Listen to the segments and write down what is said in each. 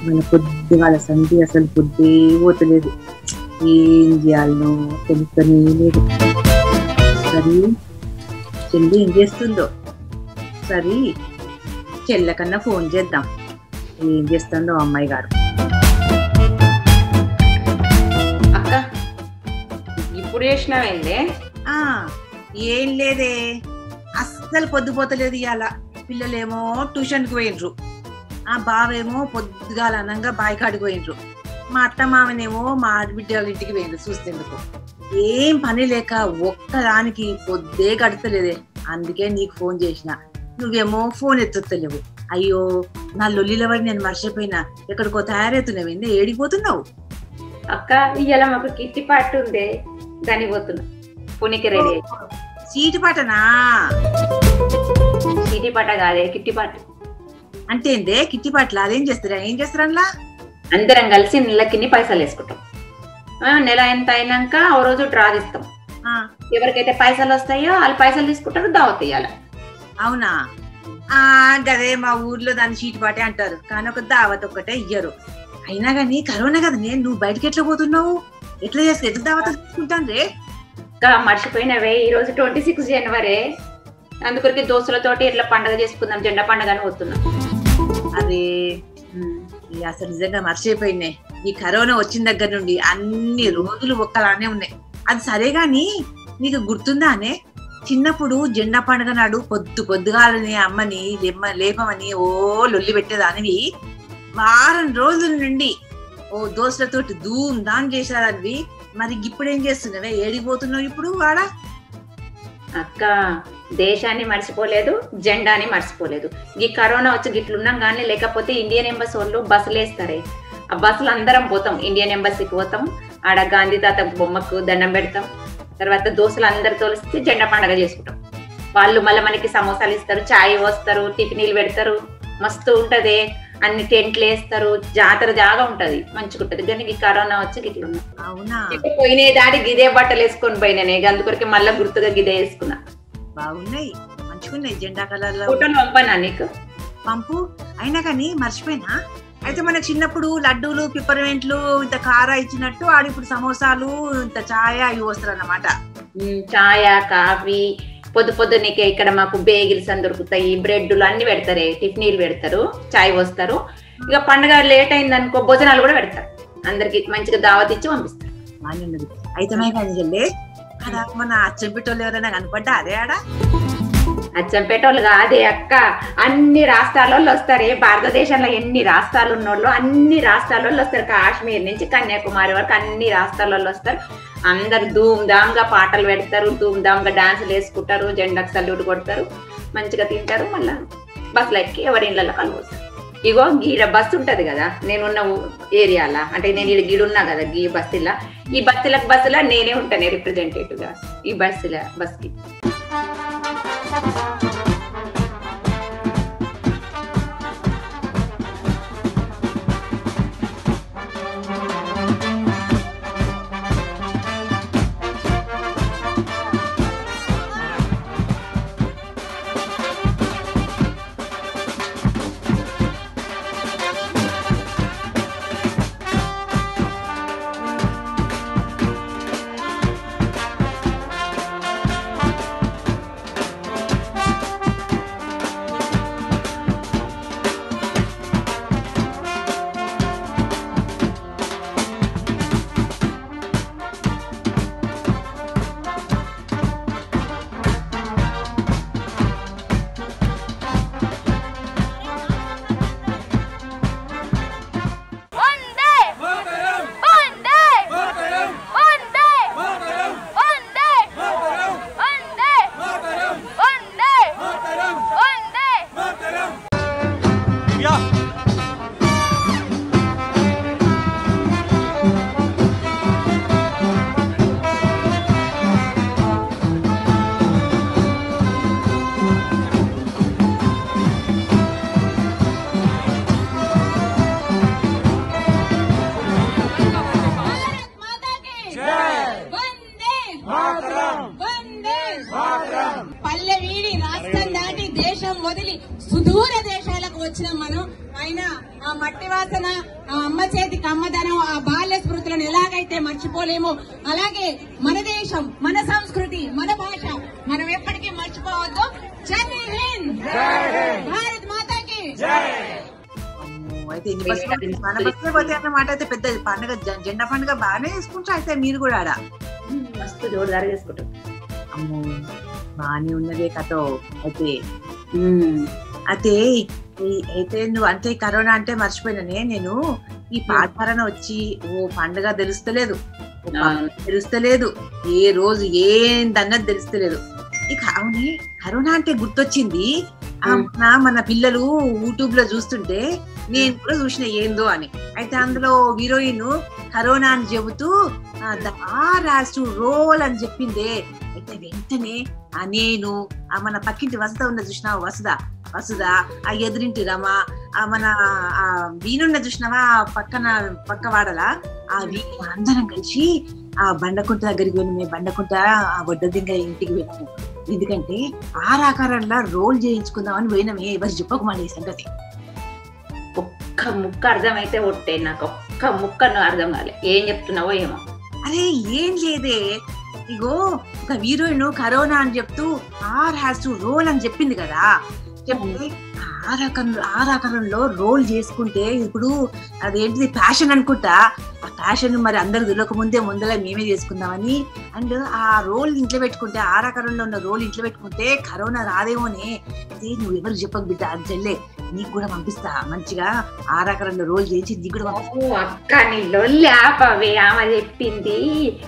మన పొద్దుగాల సంధి అసలు పొద్దే పోతలేదు ఏం చేయాలనో తెలుస్తూనే లేదు సరే చెల్లి ఏం చేస్తుందో సరే చెల్లె కన్నా ఫోన్ చేద్దాం ఏం చేస్తుందో అమ్మాయి గారు అక్క ఇప్పుడు చేసినావేందే ఆ ఏం లేదే అస్సలు పొద్దుపోతలేదు ఇవాళ పిల్లలేమో ట్యూషన్కి పోయినరు ఆ బావేమో పొద్దుగాల అనంగా బాయికాడికి పోయినరు మా అత్త మామనేమో మా ఆడబిడ్డ వాళ్ళ ఇంటికి పోయినరు చూస్తేందుకు ఏం పని లేక ఒక్కదానికి పొద్దే గడతలేదే అందుకే నీకు ఫోన్ చేసిన నువ్వేమో ఫోన్ ఎత్తుతలేవు అయ్యో నా లొల్లిల వరకు నేను మర్చిపోయినా ఎక్కడికో తయారవుతున్నావు ఏంది ఏడిపోతున్నావు అక్క ఇవాళ మాకు కిట్టి పాటు ఉందే దానికి పోతున్నా పునికి రెడీ సీటు పాటనా సిటీ పాట కాదే కిట్టి పాట అంటే ఏందే కిట్టి పాటలు అదేం చేస్తారా ఏం చేస్తారా అందులో? అందరం కలిసి నెలకిన్ని పైసలు వేసుకుంటాం ఆ, నెల ఎంత అయినాక ఓ రోజు డ్రా తీస్తాం ఆ ఎవరికైతే పైసలు వస్తాయో వాళ్ళు పైసలు తీసుకుంటారు దావత్ ఇయ్యాలి అవునా ఆ గదే మా ఊర్లో దాన్ని చీటి పాటే అంటారు కానీ ఒక దావత్ ఒక్కటే ఇయ్యరు అయినా గానీ కరోనా కదా నేను నువ్వు బయటకి ఎట్లా పోతున్నావు ఎట్లా చేస్తా ఎట్లా దావత్ తీసుకుంటాను రే ఇంకా మర్చిపోయినవే ఈ రోజు ట్వంటీ సిక్స్ జనవరి అందుకొరికి దోస్తులతోటి ఇట్లా పండగ చేసుకుందాం జెండా పండగ అని పోతున్నాం అరే ఈ అసలు నిజంగా మర్చిపోయినాయి ఈ కరోనా వచ్చిన దగ్గర నుండి అన్ని రోజులు ఒక్కలానే ఉన్నాయి అది సరే గాని నీకు గుర్తుందా అనే చిన్నప్పుడు జెండా పండుగ నాడు పొద్దు పొద్దుగాలని అమ్మని లేమ్మ లేపమని ఓ లొల్లి పెట్టేదానివి వారం రోజుల నుండి ఓ దోస్తులతోటి ధూమ్ ధామ్ చేసేదానివి మరి ఇప్పుడు ఏం చేస్తున్నావే ఏడిపోతున్నావు ఇప్పుడు వాడ అక్క దేశాన్ని మర్చిపోలేదు జెండాని మర్చిపోలేదు ఈ కరోనా వచ్చి గిట్లున్నాం కానీ లేకపోతే ఇండియన్ ఎంబసీ వాళ్ళు బస్సులు వేస్తారే ఆ బస్సులు అందరం పోతాం ఇండియన్ ఎంబసీకి పోతాం ఆడ గాంధీ తాత బొమ్మకు దండం పెడతాం తర్వాత దోస్తులు అందరు తోలిస్తే జెండా పండగ చేసుకుంటాం వాళ్ళు మళ్ళీ మనకి సమోసాలు ఇస్తారు చాయ్ పోస్తారు టిఫినీలు పెడతారు మస్తు ఉంటది అన్ని టెంట్లు వేస్తారు జాతర జాగా ఉంటది మంచిగా ఉంటది కానీ ఈ కరోనా వచ్చి గిట్లున్నాం అవునా ఇక పోయిన దాడి గిదే బట్టలు వేసుకొని పోయినానే అందుకొరికి మళ్ళీ గుర్తుగా గిదే వేసుకున్నా బాగున్నాయి మంచిగున్నాయి జెండా కలర్ ఫోటోలు పంపనా నీకు పంపు అయినా కానీ మర్చిపోయినా అయితే మనకు చిన్నప్పుడు లడ్డూలు పిప్పర్మెంట్లు ఇంత కార ఇచ్చినట్టు ఆడు ఇప్పుడు సమోసాలు ఇంత ఛాయ అవి వస్తారు అన్నమాట ఉమ్, చాయ కాఫీ పొద్దు పొద్దున్నకే ఇక్కడ మాకు బేగిల్స్ అని దొరుకుతాయి బ్రెడ్లు అన్ని పెడతారే టిఫినీలు పెడతారు చాయ్ పోస్తారు ఇక పండగ లేట్ అయింది అనుకో భోజనాలు కూడా పెడతారు అందరికి మంచిగా దావత్ ఇచ్చి పంపిస్తారు బాగానే ఉన్నది అయితే కానీ చెల్లి అలా మన అచ్చంపిట్టోళ్ళు ఎవరైనా కనపడ్డా అదే ఆడ అచ్చంపేట వాళ్ళు కాదే అక్క అన్ని రాష్ట్రాల వాళ్ళు వస్తారు ఏ భారతదేశంలో ఎన్ని రాష్ట్రాలు ఉన్నోళ్ళు అన్ని రాష్ట్రాల వాళ్ళు వస్తారు కాశ్మీర్ నుంచి కన్యాకుమారి వరకు అన్ని రాష్ట్రాల వాళ్ళు వస్తారు అందరు ధూమ్ ధామ్ గా పాటలు పెడతారు ధూమ్ ధామ్ గా డాన్సులు వేసుకుంటారు జెండాకు సల్యూట్ కొడతారు మంచిగా తింటారు మళ్ళా బస్సులు ఎక్కి ఎవరి ఇళ్ళలో కలుగుతారు ఇగో గీడ బస్సు ఉంటది కదా నేనున్న ఊ- ఏరియాలా అంటే నేను ఈడ గీడున్నా కదా గీ బస్సులా ఈ బస్సులకు బస్సులా నేనే ఉంటాను రిప్రజెంటేటివ్ గా ఈ బస్సుల బస్కి వందే వందే వందే వందే వందే వందే వందే పల్లె వీడి రాష్ట్రం దాటి దేశం వదిలి సుదూర దేశాలకు వచ్చిన మనం మా అయినా ఆ మట్టి వాసన ఆ అమ్మ చేతి కమ్మదనం ఆ బాల్య స్మృతులను ఎలాగైతే మర్చిపోలేమో అలాగే మన దేశం మన సంస్కృతి మన భాష మనం ఎప్పటికీ మర్చిపోవద్దు జై హింద్ భారత్ మాతాకి అమ్మో, అయితే ఇన్ని బస్సులు మన బస్సులో పోతే అన్నమాట అయితే పెద్ద పండుగ జ- జెండా పండుగ బాగానే చేసుకుంటారు అయితే మీరు కూడా ఆడ మస్తు జోరుదారు చేసుకుంటాం అమ్మో బాగానే ఉన్నదే కథ అయితే అయితే ఈ- అయితే నువ్వు అంటే ఈ కరోనా అంటే మర్చిపోయిననే నేను ఈ పాఠారణ వచ్చి ఓ పండుగ తెలుస్తలేదు ఓ పండుగ అవును. తెలుస్తలేదు ఏ రోజు ఏందన్నది తెలుస్తలేదు ఇక అవునే కరోనా అంటే గుర్తొచ్చింది ఆ ఉమ్. మన మన పిల్లలు యూట్యూబ్ లో చూస్తుంటే నేను కూడా చూసిన ఏందో అని అయితే అందులో హీరోయిన్ కరోనా అని చెబుతూ ఆ, the R has to roll అని చెప్పిందే అయితే వెంటనే ఆ నేను ఆ మన పక్కింటి వసుద ఉన్న చూసినావా వసుద వసుద ఆ ఎదురింటి రమ ఆ మన ఆ వీణున్న చూసినావా ఆ పక్కన పక్క వాడలా ఆ వీణు అందరం కలిసి ఆ బండకుంట దగ్గరికి వెళ్ళి మేము బండకుంట ఆ వడ్డదింగ ఇంటికి వెళ్ళాము ఎందుకంటే ఆరాకారంలో రోల్ చేయించుకుందామని పోయినామే ఎవరు చెప్పకు మన ఈ సంగతి ఒక్క ముక్క అర్థమైతే ఒట్టే నాకు ఒక్క ముక్క నువ్వు అర్థం కాలే ఏం చెప్తున్నావో ఏమో అరే ఏం లేదే ఇగో ఒక హీరోయిన్ కరోనా అని చెప్తూ ఆర్ హ్యాస్ టు రోల్ అని చెప్పింది కదా చెప్తే ఆ రకం ఆ రకంలో రోల్ చేసుకుంటే ఇప్పుడు అదేంటిది ఫ్యాషన్ అనుకుంటా ఆ ఫ్యాషన్ మరి అందరు తెలియక ముందే ముందర మేమే చేసుకుందామని అండ్ ఆ రోల్ ఇంట్లో పెట్టుకుంటే ఆ రకంలో ఉన్న రోల్ ఇంట్లో పెట్టుకుంటే కరోనా రాదేమోనే అదే నువ్వు ఎవరు చెప్పకు బిడ్డ అది చెల్లే నీకు కూడా పంపిస్తా మంచిగా ఆ రకంలో రోల్ చేసి నీకు కూడా పంపిస్తా ఓ అక్క నీ లొల్లి ఆపవే ఆమె చెప్పింది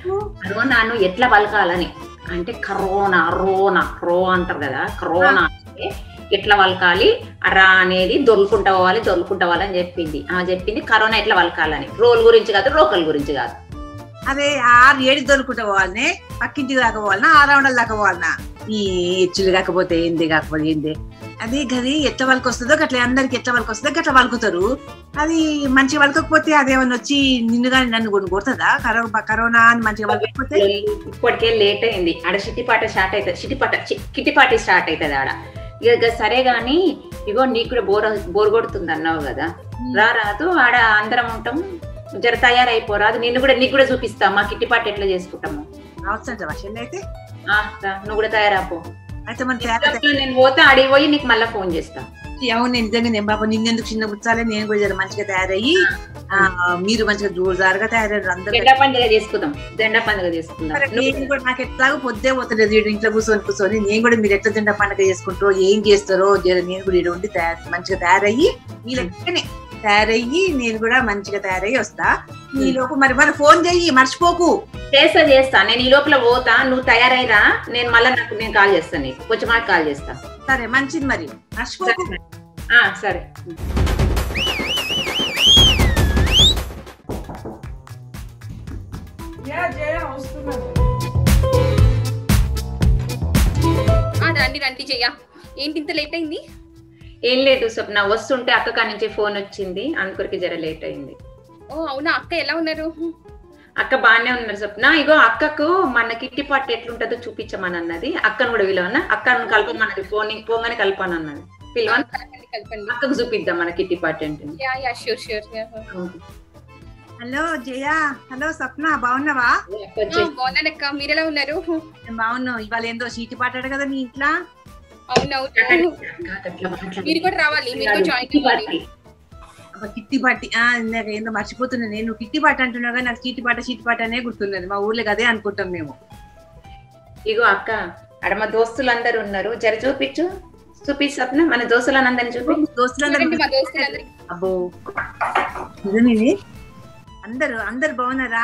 కరోనాను ఎట్లా పలకాలని అంటే కరోనా రోనా రో అంటారు కదా కరోనా అంటే ఎట్లా వలకాలి రా అనేది దొరుకుంటా పోవాలి దొరుకుంటా పోవాలి అని చెప్పింది ఆమె చెప్పింది కరోనా ఎట్లా వలకాలని రోల్ గురించి కాదు రోకల్ గురించి కాదు అదే ఆరు ఏడు దొరుకుంటా పోవాలనే పక్కింటి దాకా పోవాలనా ఆ రౌండల దాకా పోవాలనా ఈ ఎచ్చులు కాకపోతే ఏంది కాకపోతే ఏంది అది గది ఎట్లా వాళ్ళకి వస్తుందో అట్లా అందరికి ఎట్లా వాళ్ళకి వస్తుందో అట్లా వలుకుతారు అది మంచిగా వలకపోతే అదేమన్నా వచ్చి నిన్ను కానీ నన్ను కూడా కొడుతుందా కరోనా కరోనా అని మంచిగా వలకపోతే లొల్లి ఇప్పటికే లేట్ అయింది ఆడ చిట్టిపాట స్టార్ట్ అవుతుంది చిట్టిపాట చి- కిట్టిపాటి స్టార్ట్ అవుతుంది ఆడ ఇక ఇక సరే గాని ఇగో నీకు కూడా బోర్ బోర్ కొడుతుంది అన్నావు కదా రా రాదు ఆడ అందరం ఉంటాం జర తయారైపోరాదు నిన్ను కూడా నీకు కూడా చూపిస్తా మా కిట్టిపాటు ఎట్లా చేసుకుంటాము రావచ్చంట వర్షం అయితే ఆ, రా, నువ్వు కూడా తయారాపో అయితే మన తయారు నేను పోతా అడిగి పోయి నీకు మళ్ళీ ఫోన్ చేస్తా అవును నేను నిజంగా నేను బాబా నిన్నెందుకు చిన్న గుచ్చాలి నేను కూడా జర మంచిగా తయారయ్యి ఆ, మీరు మంచిగా జోరుదారుగా తయారయ్యారు అందరూ జెండా పండుగ చేసుకుందాం జెండా పండుగ చేసుకుందాం సరే, నేను కూడా నాకు ఎట్లాగో పొద్దే పోతలేదు ఈడ ఇంట్లో కూర్చొని కూర్చొని నేను కూడా మీరు ఎట్లా తింటా పండుగ చేసుకుంటారో ఏం చేస్తారో జర నేను కూడా ఇక్కడ ఉండి తయారు మంచిగా తయారయ్యి మీ లెక్కనే తయారయ్యి నేను కూడా మంచిగా తయారయ్యి వస్తా నీలోపు మరి మరి ఫోన్ చెయ్యి మర్చిపోకు చేస్తా చేస్తా నేను ఈ లోపల పోతా నువ్వు తయారైరా నేను మళ్ళీ నాకు నేను కాల్ చేస్తాను నీకు కొంచెం మాకు కాల్ చేస్తా సరే మంచిది మరి మర్చిపోకు సరే ఆ, సరే ఆ, రండి రండి చెయ్య ఏంటి ఇంత లేట్ అయింది ఏం లేదు స్వప్న వస్తుంటే అక్క కాడి నుంచి ఫోన్ వచ్చింది అందుకొరికి జర లేట్ అయింది ఓ అవునా అక్క ఎలా ఉన్నారు అక్క బాగానే ఉన్నారు స్వప్న ఇగో అక్కకు మన కిట్టి పట్టు ఎట్లుంటుందో చూపించమని అన్నది అక్కను కూడా విలువన అక్కను కలపమన్నది ఫోన్ పోగానే కలపని అన్నది పిలవని కలపండి కలపండి అక్కకు చూపిద్దాం మన కిట్టి పార్టీ అంటే yeah yeah sure sure hello Jaya hello Sapna బాగున్నావా అక్క వచ్చేసి బాగున్నానక్క మీరు ఎలా ఉన్నారు నేను బాగున్నావు ఇవాళ ఏందో చీటి పాటాడు కదా నీ ఇంట్లో అవునవును అక్క అట్లా మాట్లాడు. మీరు కూడా రావాలి మీరు కూడా జాయిన్ కిట్టి అవ్వాలి పార్టీ. అబ్బా, కిట్టి పాటి ఆ ఇందాక ఏందో మర్చిపోతున్నా నేను కిట్టి పాట అంటున్నావు కానీ నాకు చీటి పాట చీటి పాట అనే గుర్తున్నది మా ఊర్లో అదే అనుకుంటాం మేము ఇగో అక్క ఆడ మా దోస్తులందరూ ఉన్నారు జర చూపించు చూపించు స్వప్న మన దోస్తులందరినీ చూపి దోస్తులందరూ చూడండి మా దోస్తులందరికీ అబ్బో నిజమేనే అందరు అందరు బాగున్నారా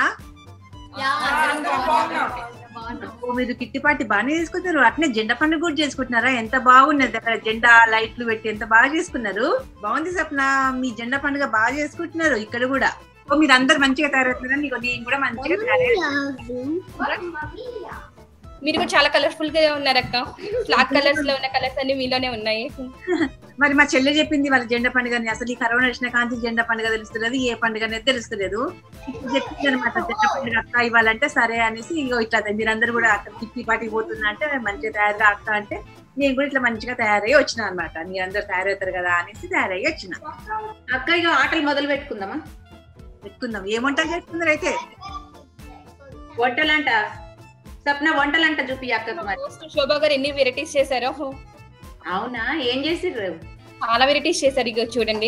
అబ్బో, మీరు కిట్టి పార్టీ బాగానే చేసుకుంటారు అట్నే జెండా పండుగ కూడా చేసుకుంటున్నారా ఎంత బాగున్నది అక్కడ జెండా లైట్లు పెట్టి ఎంత బాగా చేసుకున్నారు బాగుంది సప్న మీ జెండా పండుగ బాగా చేసుకుంటున్నారు ఇక్కడ కూడా ఓ, మీరు అందరు మంచిగా తయారవుతున్నారా నీకు నేను కూడా మంచిగా తయారవుతున్నాను మీరు కూడా చాలా కలర్ఫుల్ గా ఉన్నారక్క ఫ్లాగ్ కలర్స్ లో ఉన్న కలర్స్ అన్ని మీలోనే ఉన్నాయి మరి మా చెల్లె చెప్పింది వాళ్ళ జెండా పండుగని అసలు ఈ కరోనా వచ్చిన కాంతి జెండా పండుగ తెలుస్తలేదు ఏ పండుగ అనేది తెలుస్తలేదు ఇప్పుడు చెప్పింది అనమాట జెండా పండుగ అక్క ఇవ్వాలంటే సరే అనేసి ఇగో ఇట్లా మీరందరూ కూడా అక్కడ కిట్టి పాటికి పోతున్నా అంటే మంచిగా తయారుగా అక్క అంటే నేను కూడా ఇట్లా మంచిగా తయారయ్యి వచ్చిన అనమాట మీరందరూ తయారవుతారు కదా అనేసి తయారయ్యి వచ్చిన అక్క ఇక ఆటలు మొదలు పెట్టుకుందామా పెట్టుకుందాం ఏం వంటలు చేస్తున్నారు అయితే వంటలంట సప్న వంటలంట చూపి అక్కకు మరి Host శోభా గారు ఎన్ని వెరైటీస్ చేశారో అవునా ఏం చేసిర్రు చాలా వెరైటీస్ చేశారు ఇక చూడండి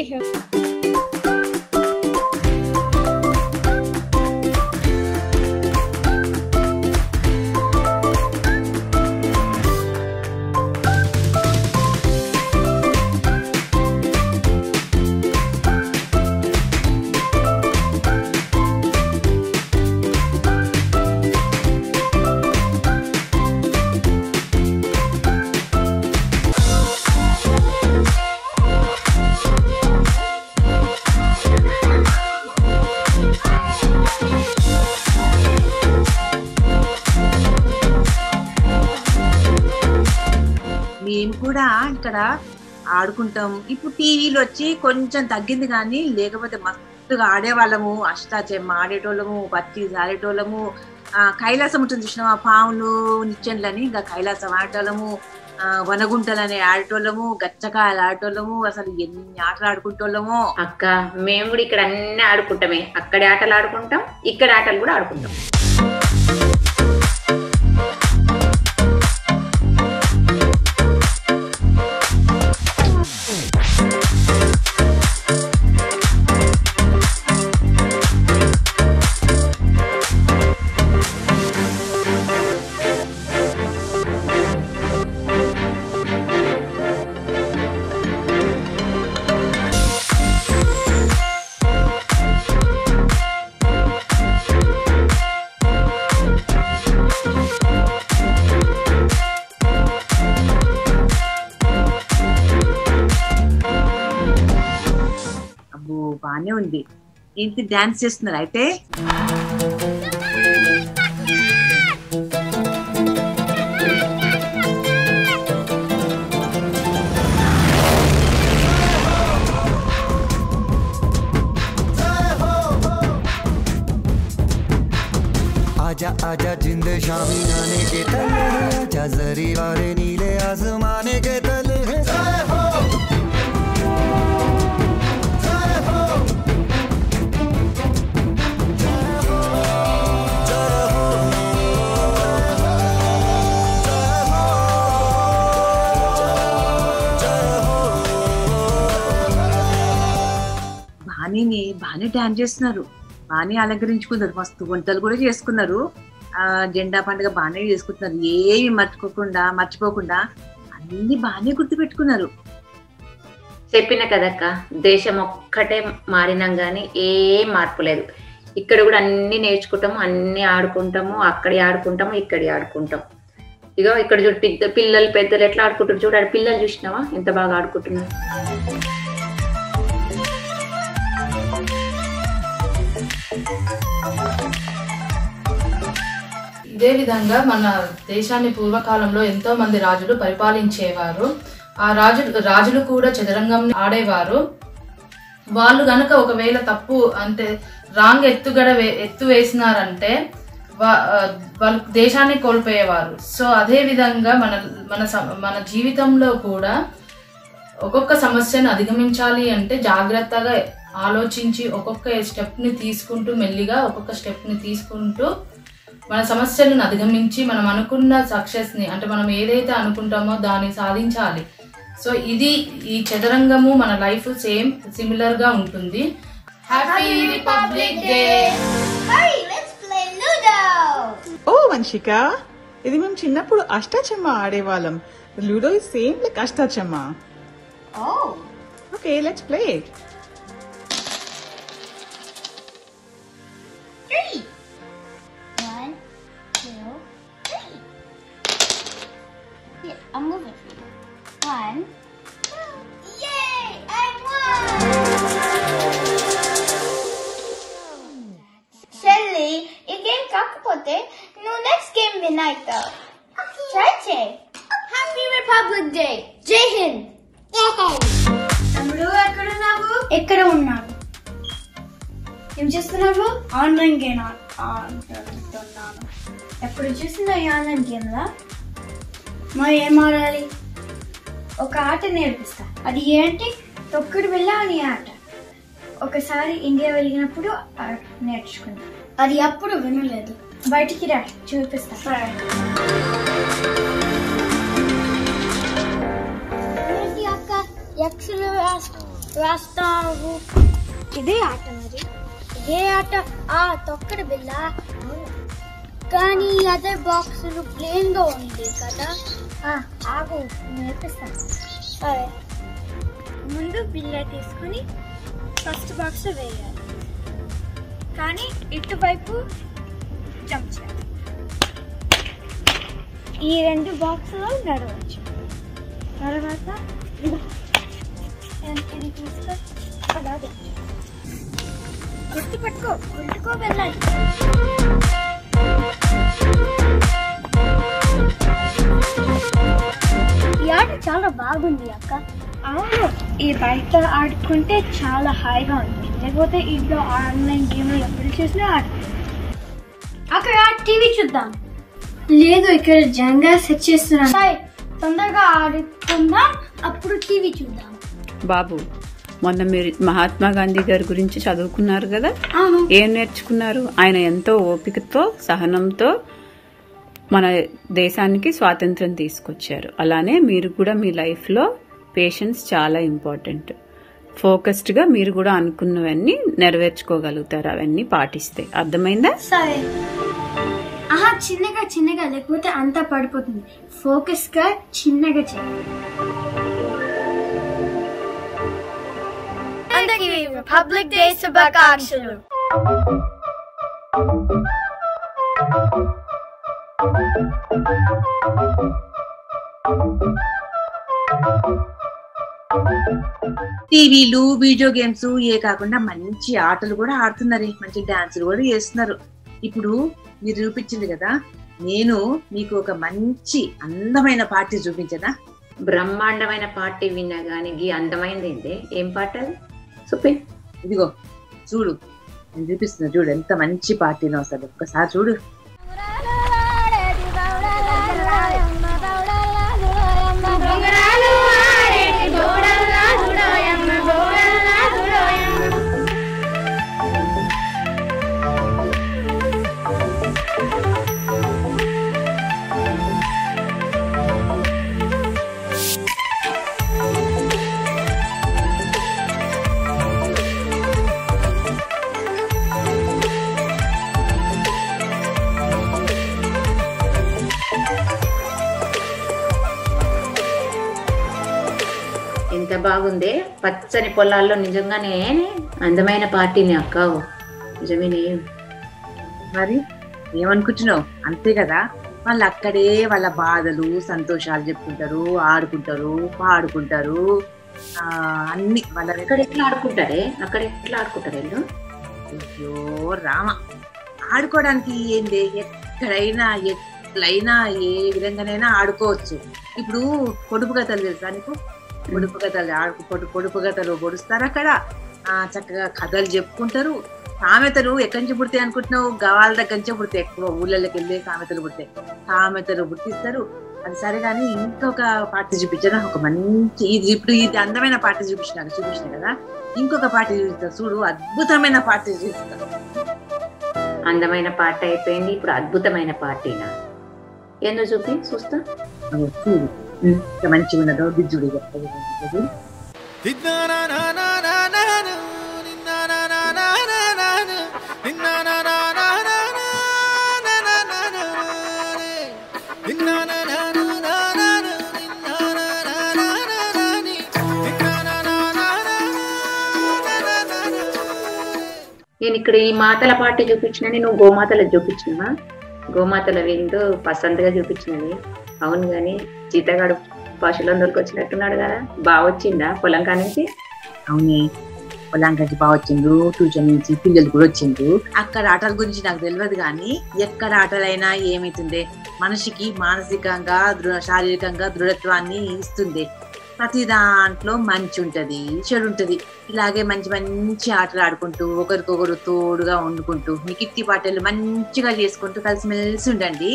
మేము కూడా ఇక్కడ ఆడుకుంటాం ఇప్పుడు టీవీలు వచ్చి కొంచెం తగ్గింది కానీ లేకపోతే మస్తుగా ఆడేవాళ్ళము అష్టాచెమ్మ ఆడేటోళ్ళము పత్తి ఆడేటోళ్ళము ఆ, కైలాసం ఉంటుంది చూసినావా పాములు నిచ్చెన్లని ఇంకా కైలాసం ఆడేటోళ్ళము ఆ, వనగుంటలని ఆడేటోళ్ళము గచ్చకాయలు ఆడేటోళ్ళము అసలు ఎన్ని ఆటలు ఆడుకుంటోళ్ళము అక్క మేము కూడా ఇక్కడ అన్ని ఆడుకుంటామే అక్కడి ఆటలు ఆడుకుంటాం ఇక్కడ ఆటలు కూడా ఆడుకుంటాం అబ్బో బానే ఉంది ఏంటి డాన్స్ చేస్తున్నారు అయితే आजा आजा जिंद शामी आने के तले हैं आजा जरी वाले नीले आसमाने के तले हैं जय हो जय हो जय हो जय हो బాణీని బాగానే డాన్స్ చేస్తున్నారు బాగానే అలంకరించుకున్నారు మస్తు వంటలు కూడా చేసుకున్నారు ఆ జెండా పండుగ బాగానే చేసుకుంటున్నారు ఏమి మర్చిపోకుండా మర్చిపోకుండా అన్ని బాగానే గుర్తు పెట్టుకున్నారు చెప్పిన కదక్క దేశం ఒక్కటే మారినాం గానీ ఏం మార్పు లేదు ఇక్కడ కూడా అన్ని నేర్చుకుంటాము అన్ని ఆడుకుంటాము అక్కడి ఆడుకుంటాము ఇక్కడి ఆడుకుంటాం ఇగో ఇక్కడ చూడు పెద్ద పిల్లలు పెద్దలు ఎట్లా ఆడుకుంటారు చూడు ఆడ పిల్లలు చూసినావా ఎంత బాగా ఆడుకుంటున్నారు ఇదే విధంగా మన దేశాన్ని పూర్వకాలంలో ఎంతో మంది రాజులు పరిపాలించేవారు ఆ రాజులు రాజులు కూడా చదరంగం ఆడేవారు వాళ్ళు గనక ఒకవేళ తప్పు అంటే రాంగ్ ఎత్తుగడ వే- ఎత్తు వేసినారంటే వా- ఆ, వాళ్ళు దేశాన్ని కోల్పోయేవారు సో అదే విధంగా మన మన సమ- మన జీవితంలో కూడా ఒక్కొక్క సమస్యను అధిగమించాలి అంటే జాగ్రత్తగా ఆలోచించి ఒక్కొక్క స్టెప్ని తీసుకుంటూ మెల్లిగా ఒక్కొక్క స్టెప్ని తీసుకుంటూ మన సమస్యలను అధిగమించి మనం అనుకున్న సక్సెస్ని అంటే మనం ఏదైతే అనుకుంటామో దాన్ని సాధించాలి సో ఇది ఈ చదరంగము మన లైఫ్ సేమ్ సిమిలర్ గా ఉంటుంది happy republic day Hurry, let's play Ludo! ఓ వంశిక ఇది మేము చిన్నప్పుడు అష్టాచమ్మ ఆడేవాళ్ళం లూడో ఇస్ సేమ్ లైక్ అష్టాచమ్మ Oh. Okay let's play Three. One, two, three. Here, I'll move it for you. One, two. Yay! I won! Shelly, ఈ game కాకపోతే నువ్వు నెక్స్ట్ గేమ్ విన్ అవుతావు ట్రై చేయి హ్యాపీ రిపబ్లిక్ డే జై హింద్ తమ్ముడు ఎక్కడున్నావు ఎక్కడ ఉన్నాను ఏం చేస్తున్నావు ఆన్లైన్ గేమ్ ఆడుతున్నాను ఎప్పుడు చూసిన ఈ ఆన్లైన్ గేమ్లా మరి ఏం ఆడాలి ఒక ఆట నేర్పిస్తా అది ఏంటి తొక్కుడు బిళ్ళ అని ఆట ఒకసారి ఇండియా వెళ్ళినప్పుడు ఆ నేర్చుకున్నా అది అప్పుడు వినలేదు బయటికి రా చూపిస్తా ఏంటి అక్క ఎక్స్లు రాస్తావు ఇదే ఆట మరి ఇదే ఆట ఆ తొక్కడు బిల్ల కానీ అదే బాక్స్ ప్లేన్ గా ఉంది కదా ఆ, ఆగు నేర్పిస్తాను సరే ముందు బిల్ల తీసుకుని ఫస్ట్ బాక్స్ వేయాలి కానీ ఇటువైపు జంప్ చేయాలి ఈ రెండు బాక్స్లో నడవచ్చు తర్వాత ఇది ఇది తీసుకో అలాగే గుర్తు పెట్టుకో గుర్తుకో వెళ్ళాలి ఈ ఆట చాలా బాగుంది అక్క అవును ఈ బయట ఆడుకుంటే చాలా హాయిగా ఉంటుంది లేకపోతే ఇంట్లో ఆన్లైన్ గేమ్లు ఎప్పుడు చూసినా ఆడుతుంది అక్కడ టీవీ చూద్దాం లేదు ఇక్కడ జంగా సెట్ చేస్తున్నాను సరే, తొందరగా ఆడుకుందాం అప్పుడు టీవీ చూద్దాం బాబు మొన్న మీరు మహాత్మా గాంధీ గారి గురించి చదువుకున్నారు కదా అవును ఏం నేర్చుకున్నారు ఆయన ఎంతో ఓపికతో సహనంతో మన దేశానికి స్వాతంత్రం తీసుకొచ్చారు అలానే మీరు కూడా మీ లైఫ్లో పేషెన్స్ చాలా ఇంపార్టెంట్ ఫోకస్డ్గా మీరు కూడా అనుకున్నవన్నీ నెరవేర్చుకోగలుగుతారు అవన్నీ పాటిస్తే అర్థమైందా సరే ఆహా చిన్నగా చిన్నగా లేకపోతే అంతా పడిపోతుంది ఫోకస్ గా చిన్నగా చేయాలి అందరికీ రిపబ్లిక్ డే శుభాకాంక్షలు టీవీలు వీడియో గేమ్స్ ఏ కాకుండా మంచి ఆటలు కూడా ఆడుతున్నారు మంచి డాన్సులు కూడా చేస్తున్నారు ఇప్పుడు మీరు చూపించింది కదా నేను మీకు ఒక మంచి అందమైన పార్టీ చూపించనా బ్రహ్మాండమైన పార్టీ విన్నా గానీ గీ అందమైంది ఏంటి ఏం పాట అది చూపి ఇదిగో చూడు నేను చూపిస్తున్నా చూడు ఎంత మంచి పార్టీనో అసలు ఒక్కసారి చూడు ఎంత బాగుందే పచ్చని పొలాల్లో నిజంగానే అందమైన పార్టీని అక్క నిజమేనే మరి ఏమనుకుంటున్నావు అంతే కదా వాళ్ళు అక్కడే వాళ్ళ బాధలు సంతోషాలు చెప్పుకుంటారు ఆడుకుంటారు పాడుకుంటారు ఆ అన్ని వాళ్ళ అక్కడ ఎట్లా ఆడుకుంటారే అక్కడ ఎట్లా ఆడుకుంటారు వీళ్ళు అయ్యో రామ ఆడుకోవడానికి ఏంది ఎక్కడైనా ఎట్లయినా ఏ విధంగానైనా ఆడుకోవచ్చు ఇప్పుడు పొడుపు కథలు తెలుసా నీకు పొడుపు కథలు ఆడు పొడు పొడుపు కథలు పొడుస్తారు అక్కడ ఆ చక్కగా కథలు చెప్పుకుంటారు సామెతలు ఎక్కడి నుంచి పుడతాయి అనుకుంటున్నావు గవాల దగ్గర నుంచే పుడతాయి ఎక్కువ ఊళ్ళలోకి వెళ్ళి సామెతలు పుడతాయి సామెతలు పుట్టిస్తారు అది సరే కానీ ఇంకొక పార్టీ చూపించాను ఒక మంచి ఇది ఇప్పుడు ఇది అందమైన పార్టీ చూపించినాక చూపించిన కదా ఇంకొక పార్టీ చూపిస్తా చూడు అద్భుతమైన పార్టీ చూపిస్తా అందమైన పాట అయిపోయింది ఇప్పుడు అద్భుతమైన పార్టీనా ఏందో చూపి చూస్తా అదో చూడు ఎంత మంచిగా ఉన్నదో బిజ్జుడు చెప్తాడు నేను ఇక్కడ ఈ మాతల పార్టీ చూపించిన నువ్వు గోమాతల చూపించినవా గోమాతల విందు పసంతగా చూపించినవి అవును గాని జీతగాడు పశువులందరికి వచ్చినట్టున్నాడు కదా బాగా వచ్చిందా పొలం కానించి అవునే పొలాంకకి బాగా వచ్చిండ్రు ట్యూషన్ నుంచి పిల్లలు కూడా వచ్చిండ్రు అక్కడ ఆటల గురించి నాకు తెలియదు కానీ ఎక్కడ ఆటలైనా ఏమైతుంది మనిషికి మానసికంగా దృఢ శారీరకంగా దృఢత్వాన్ని ఇస్తుంది ప్రతి దాంట్లో మంచి ఉంటది చెడు ఉంటది ఇలాగే మంచి మంచి ఆటలు ఆడుకుంటూ ఒకరికొకరు తోడుగా వండుకుంటూ మీ కిట్టి పాటలు మంచిగా చేసుకుంటూ కలిసిమెలిసి ఉండండి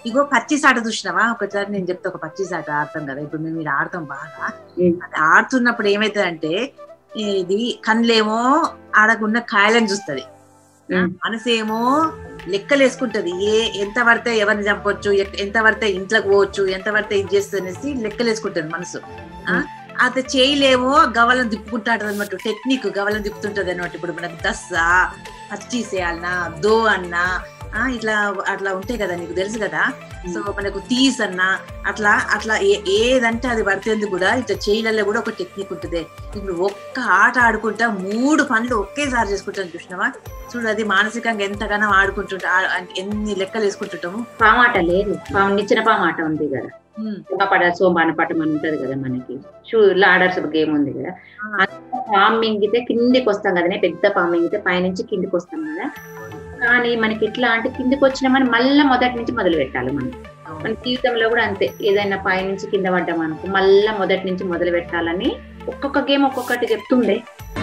ఇగో పచ్చిస్ ఆట చూసినావా ఒకసారి నేను చెప్తే ఒక పచ్చిస్ ఆట ఆడతాం కదా ఇప్పుడు మేము ఇలా ఆడతాం బాగా ఉమ్. అది ఆడుతున్నప్పుడు ఏమైతుందంటే ఇది కళ్ళేమో ఆడకున్న కాయలను చూస్తది ఉమ్. మనసేమో లెక్కలు వేసుకుంటది ఏ ఎంత పడితే ఎవరిని చంపొచ్చు ఎక్- ఎంత పడితే ఇంట్లోకి పోవచ్చు ఎంత పడితే ఇది చేస్తుంది అనేసి లెక్కలు వేసుకుంటది మనసు ఆ? అది చేయలేమో గవలను తిప్పుకుంటాడు అనమాట టెక్నిక్ గవలను తిప్పుతుంటది అనమాట ఇప్పుడు మనకు దస్సా పచ్చీసేయాలన్నా దో అన్నా ఆ, ఇట్లా అట్లా ఉంటాయి కదా నీకు తెలుసు కదా సో మనకు తీస్ అన్నా అట్లా అట్లా ఏ- ఏదంటే అది పడితేందుకు కూడా ఇట్లా చేయలలో కూడా ఒక టెక్నిక్ ఉంటుంది ఇప్పుడు ఒక్క ఆట ఆడుకుంటా మూడు పనులు ఒకేసారి చేసుకుంటాను చూసినావా చూడు అది మానసికంగా ఎంతగానో ఆడుకుంటుంటా ఆ- అంటే ఎన్ని లెక్కలు వేసుకుంటుంటాము పామాట లేదు పాము నిచ్చిన పామాట ఉంది కదా ఉమ్. పడ సోంబాన పట్టం అని ఉంటది కదా మనకి షూ లాడర్స్ గేమ్ ఉంది కదా ఆ. పాము మింగితే కిందికి వస్తాం కదా పెద్ద పాము మింగితే పైనుంచి కిందికి వస్తాం కదా కానీ మనకి ఎట్లా అంటే కిందికి వచ్చినామని మళ్ళీ మొదటి నుంచి మొదలు పెట్టాలి మనం మన జీవితంలో కూడా అంతే ఏదైనా పైనుంచి కింద పడ్డాం అనుకో మళ్ళా మొదటి నుంచి మొదలు పెట్టాలని ఒక్కొక్క గేమ్ ఒక్కొక్కటి చెప్తుండే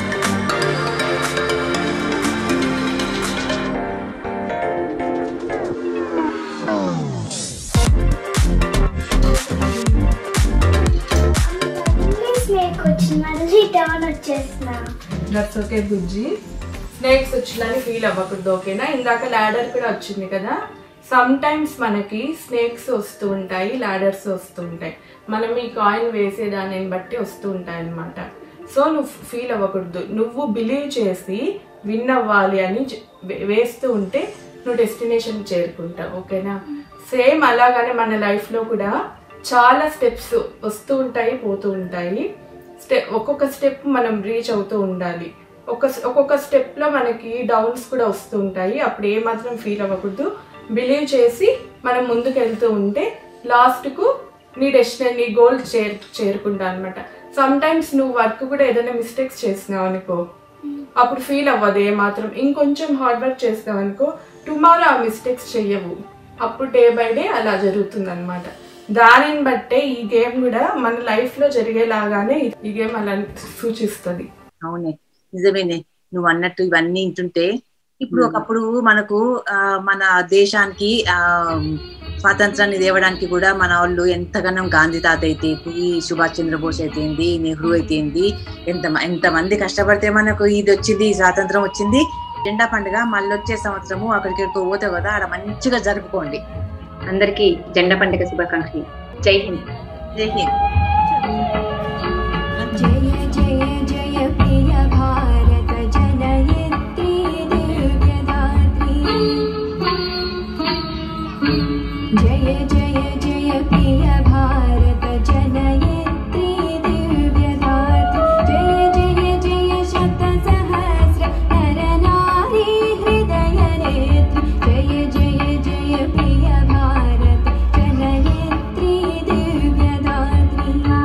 స్నేక్ వచ్చి మళ్ళీ టర్న్ వచ్చేసిన దట్స్ ఓకే బుజ్జి స్నేక్స్ వచ్చిందని ఫీల్ అవ్వకూడదు ఓకేనా ఇందాక ల్యాడర్ కూడా వచ్చింది కదా సమ్ టైమ్స్ మనకి స్నేక్స్ వస్తూ ఉంటాయి ల్యాడర్స్ వస్తూ ఉంటాయి మనం ఈ కాయిన్ వేసే దానిని బట్టి వస్తూ ఉంటాయి అన్నమాట సో నువ్వు ఫీల్ అవ్వకూడదు నువ్వు బిలీవ్ చేసి విన్ అవ్వాలి అని చె- వే- వేస్తూ ఉంటే నువ్వు డెస్టినేషన్ చేరుకుంటావు ఓకేనా సేమ్ అలాగానే మన లైఫ్లో కూడా చాలా స్టెప్స్ వస్తూ ఉంటాయి పోతూ ఉంటాయి స్టెప్ ఒక్కొక్క స్టెప్ మనం రీచ్ అవుతూ ఉండాలి ఒక ఒక్కొక్క స్టెప్లో మనకి డౌన్స్ కూడా వస్తూ ఉంటాయి అప్పుడు ఏ మాత్రం ఫీల్ అవ్వకూడదు బిలీవ్ చేసి మనం ముందుకు వెళ్తూ ఉంటే లాస్ట్కు నీ డెస్టినీ నీ గోల్ చేరు చేరుకుంటా అనమాట సమ్ టైమ్స్ నువ్వు వర్క్ కూడా ఏదైనా మిస్టేక్స్ చేసినావు అనుకో అప్పుడు ఫీల్ అవ్వదు ఏ మాత్రం ఇంకొంచెం హార్డ్ వర్క్ చేసినావు అనుకో టుమారో ఆ మిస్టేక్స్ చెయ్యవు అప్పుడు డే బై డే అలా జరుగుతుంది అనమాట దానిని బట్టే ఈ గేమ్ కూడా మన లైఫ్ లో జరిగేలాగానే ఈ గేమ్ అలా సూచిస్తుంది అవునే నిజమేనే నువ్వు అన్నట్టు ఇవన్నీ వింటుంటే ఇప్పుడు ఒకప్పుడు మనకు ఆ, మన దేశానికి ఆ స్వాతంత్రాన్ని తేవడానికి కూడా మన వాళ్ళు ఎంతగానో గాంధీ తాత అయితే ఏంది, సుభాష్ చంద్రబోస్ అయితే ఏంది నెహ్రూ అయితే ఏంది ఎంత ఎంత మంది కష్టపడితే మనకు ఇది వచ్చింది ఈ స్వాతంత్రం వచ్చింది జెండా పండుగ మళ్ళీ వచ్చే సంవత్సరము అక్కడికి ఎక్కడికో పోతే కదా ఆడ మంచిగా జరుపుకోండి అందరికీ జెండా పండుగ శుభాకాంక్షలు జై హింద్ జై హింద్ जय जय जय प्रिय भारत जनयित्री दिव्यदात्री जय जय जय प्रिय भारत जनयित्री दिव्यदात्री जय जय जय शतसहस्र नरनारी हृदय नेत्री जय जय जय प्रिय भारत जनयित्री दिव्यदात्री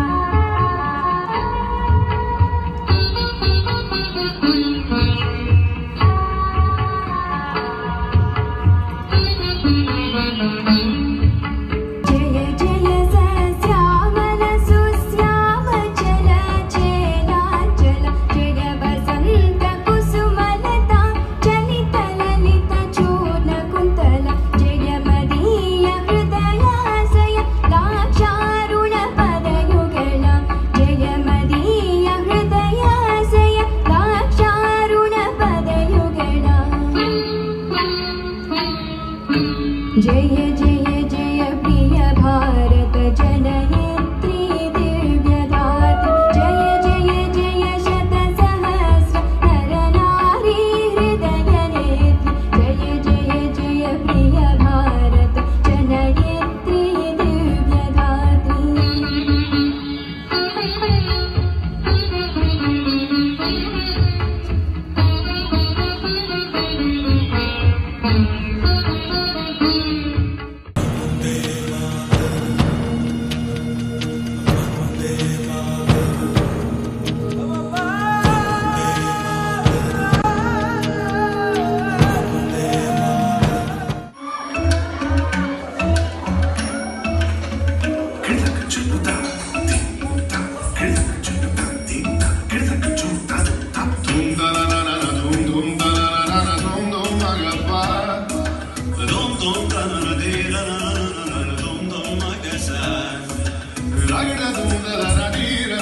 రగడ సుందర రడి